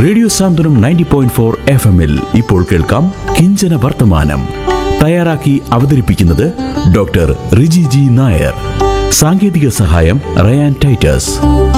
radio Santhwanam ninety point four F എമ്മിൽ ഇപ്പോൾ കേൾക്കാം കിഞ്ചന വർത്തമാനം തയ്യാറാക്കി അവതരിപ്പിക്കുന്നത് ഡോക്ടർ റിജി ജി നായർ സാങ്കേതിക സഹായം Ryan Titus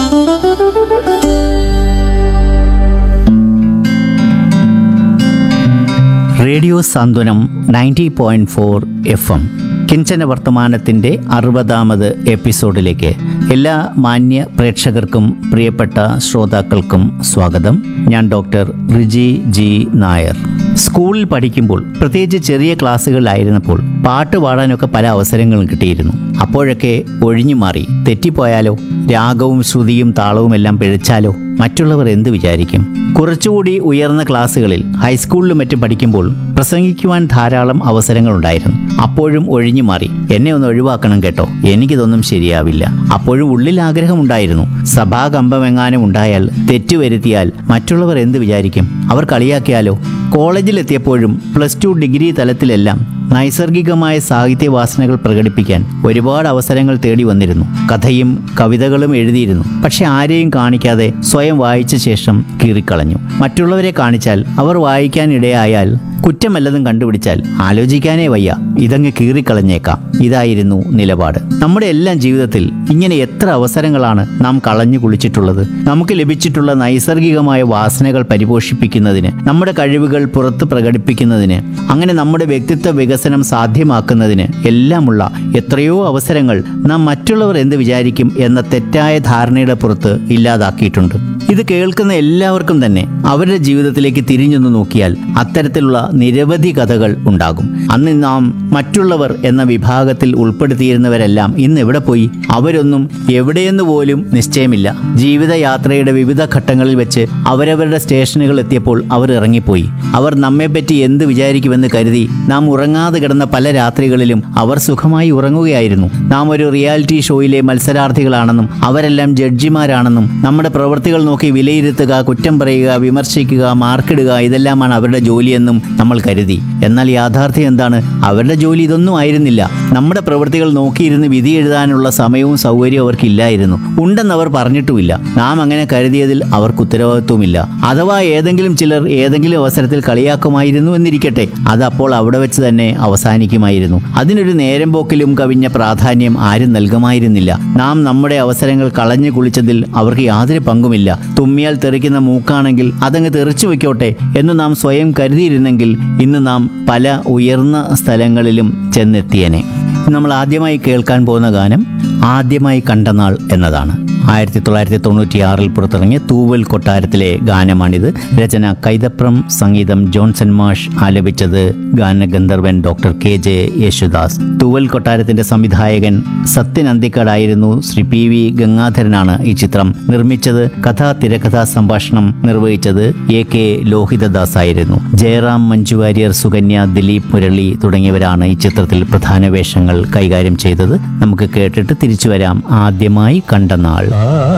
radio Santhwanam ninety point four F M കിഞ്ചന വർത്തമാനത്തിൻ്റെ അറുപതാമത് എപ്പിസോഡിലേക്ക് എല്ലാ മാന്യ പ്രേക്ഷകർക്കും പ്രിയപ്പെട്ട ശ്രോതാക്കൾക്കും സ്വാഗതം ഞാൻ ഡോക്ടർ റിജി ജി നായർ സ്കൂളിൽ പഠിക്കുമ്പോൾ പ്രത്യേകിച്ച് ചെറിയ ക്ലാസ്സുകളിലായിരുന്നപ്പോൾ പാട്ട് പാടാനൊക്കെ പല അവസരങ്ങളും കിട്ടിയിരുന്നു അപ്പോഴൊക്കെ ഒഴിഞ്ഞു മാറി തെറ്റിപ്പോയാലോ രാഗവും ശ്രുതിയും താളവും എല്ലാം പിഴച്ചാലോ മറ്റുള്ളവർ എന്ത് വിചാരിക്കും കുറച്ചുകൂടി ഉയർന്ന ക്ലാസ്സുകളിൽ ഹൈസ്കൂളിലും മറ്റും പഠിക്കുമ്പോൾ പ്രസംഗിക്കുവാൻ ധാരാളം അവസരങ്ങളുണ്ടായിരുന്നു അപ്പോഴും ഒഴിഞ്ഞു മാറി എന്നെ ഒന്ന് ഒഴിവാക്കണം കേട്ടോ എനിക്കിതൊന്നും ശരിയാവില്ല അപ്പോഴും ഉള്ളിൽ ആഗ്രഹമുണ്ടായിരുന്നു സഭാകമ്പമെങ്ങാനും ഉണ്ടായാൽ തെറ്റുവരുത്തിയാൽ മറ്റുള്ളവർ എന്ത് വിചാരിക്കും അവർ കളിയാക്കിയാലോ കോളേജിലെത്തിയപ്പോഴും പ്ലസ് ടു ഡിഗ്രി തലത്തിലെല്ലാം നൈസർഗികമായ സാഹിത്യവാസനകൾ പ്രകടിപ്പിക്കാൻ ഒരുപാട് അവസരങ്ങൾ തേടി വന്നിരുന്നു കഥയും കവിതകളും എഴുതിയിരുന്നു പക്ഷെ ആരെയും കാണിക്കാതെ സ്വയം വായിച്ച ശേഷം കീറിക്കളഞ്ഞു മറ്റുള്ളവരെ കാണിച്ചാൽ അവർ വായിക്കാൻ ഇടയായാൽ കുറ്റമല്ലതും കണ്ടുപിടിച്ചാൽ ആലോചിക്കാനേ വയ്യ ഇതങ്ങ് കീറിക്കളഞ്ഞേക്കാം ഇതായിരുന്നു നിലപാട് നമ്മുടെ എല്ലാം ജീവിതത്തിൽ ഇങ്ങനെ എത്ര അവസരങ്ങളാണ് നാം കളഞ്ഞു കുളിച്ചിട്ടുള്ളത് നമുക്ക് ലഭിച്ചിട്ടുള്ള നൈസർഗികമായ വാസനകൾ പരിപോഷിപ്പിക്കുന്നതിന് നമ്മുടെ കഴിവുകൾ പുറത്ത് പ്രകടിപ്പിക്കുന്നതിന് അങ്ങനെ നമ്മുടെ വ്യക്തിത്വ വികസനം സാധ്യമാക്കുന്നതിന് എല്ലാമുള്ള എത്രയോ അവസരങ്ങൾ നാം മറ്റുള്ളവർ എന്ത് വിചാരിക്കും എന്ന തെറ്റായ ധാരണയുടെ പുറത്ത് ഇല്ലാതാക്കിയിട്ടുണ്ട് ഇത് കേൾക്കുന്ന എല്ലാവർക്കും തന്നെ അവരുടെ ജീവിതത്തിലേക്ക് തിരിഞ്ഞൊന്ന് നോക്കിയാൽ അത്തരത്തിലുള്ള നിരവധി കഥകൾ ഉണ്ടാകും അന്ന് നാം മറ്റുള്ളവർ എന്ന വിഭാഗത്തിൽ ഉൾപ്പെടുത്തിയിരുന്നവരെല്ലാം ഇന്ന് എവിടെ പോയി അവരൊന്നും എവിടെയെന്ന് പോലും നിശ്ചയമില്ല ജീവിതയാത്രയുടെ വിവിധ ഘട്ടങ്ങളിൽ വെച്ച് അവരവരുടെ സ്റ്റേഷനുകൾ എത്തിയപ്പോൾ അവർ ഇറങ്ങിപ്പോയി അവർ നമ്മെപ്പറ്റി എന്ത് വിചാരിക്കുമെന്ന് കരുതി നാം ഉറങ്ങാതെ കിടന്ന പല രാത്രികളിലും അവർ സുഖമായി ഉറങ്ങുകയായിരുന്നു നാം ഒരു റിയാലിറ്റി ഷോയിലെ മത്സരാർത്ഥികളാണെന്നും അവരെല്ലാം ജഡ്ജിമാരാണെന്നും നമ്മുടെ പ്രവൃത്തികൾ നോക്കി വിലയിരുത്തുക കുറ്റം പറയുക വിമർശിക്കുക മാർക്കിടുക ഇതെല്ലാമാണ് അവരുടെ ജോലിയെന്നും നമ്മൾ കരുതി എന്നാൽ യാഥാർത്ഥ്യം എന്താണ് അവരുടെ ജോലി ഇതൊന്നും ആയിരുന്നില്ല നമ്മുടെ പ്രവൃത്തികൾ നോക്കിയിരുന്ന് വിധി എഴുതാനുള്ള സമയവും സൗകര്യവും അവർക്കില്ലായിരുന്നു ഉണ്ടെന്ന് അവർ പറഞ്ഞിട്ടുമില്ല നാം അങ്ങനെ കരുതിയതിൽ അവർക്ക് ഉത്തരവാദിത്വമില്ല അഥവാ ഏതെങ്കിലും ചിലർ ഏതെങ്കിലും അവസരത്തിൽ കളിയാക്കുമായിരുന്നു എന്നിരിക്കട്ടെ അത് അപ്പോൾ അവിടെ വെച്ച് തന്നെ അവസാനിക്കുമായിരുന്നു അതിനൊരു നേരം പോക്കിലും കവിഞ്ഞ പ്രാധാന്യം ആരും നൽകുമായിരുന്നില്ല നാം നമ്മുടെ അവസരങ്ങൾ കളഞ്ഞു കുളിച്ചതിൽ അവർക്ക് യാതൊരു പങ്കുമില്ല തുമ്മിയാൽ തെറിക്കുന്ന മൂക്കാണെങ്കിൽ അതങ്ങ് തെറിച്ചു വെക്കോട്ടെ എന്ന് നാം സ്വയം കരുതിയിരുന്നെങ്കിൽ ഇന്ന് നാം പല ഉയർന്ന സ്ഥലങ്ങളിലും ചെന്നെത്തിയനെ നമ്മൾ ആദ്യമായി കേൾക്കാൻ പോകുന്ന ഗാനം ആദ്യമായി കണ്ട നാൾ എന്നതാണ് ആയിരത്തി തൊള്ളായിരത്തി തൊണ്ണൂറ്റി ആറിൽ പുറത്തിറങ്ങിയ തൂവൽ കൊട്ടാരത്തിലെ ഗാനമാണിത് രചന കൈതപ്രം സംഗീതം ജോൺസൺ മാഷ് ആലപിച്ചത് ഗാനഗന്ധർവൻ ഡോക്ടർ കെ ജെ യേശുദാസ് തൂവൽ കൊട്ടാരത്തിന്റെ സംവിധായകൻ സത്യൻ അന്തിക്കാടായിരുന്നു ശ്രീ പി വി ഗംഗാധരനാണ് ഈ ചിത്രം നിർമ്മിച്ചത് കഥാ തിരക്കഥാ സംഭാഷണം നിർവഹിച്ചത് എ കെ ലോഹിതദാസ് ആയിരുന്നു ജയറാം മഞ്ജു വാര്യർ സുകന്യ ദിലീപ് മുരളി തുടങ്ങിയവരാണ് ഈ ചിത്രത്തിൽ പ്രധാന വേഷങ്ങൾ കൈകാര്യം ചെയ്തത് നമുക്ക് കേട്ടിട്ട് തിരിച്ചു വരാം ആദ്യമായി കണ്ട നാൾ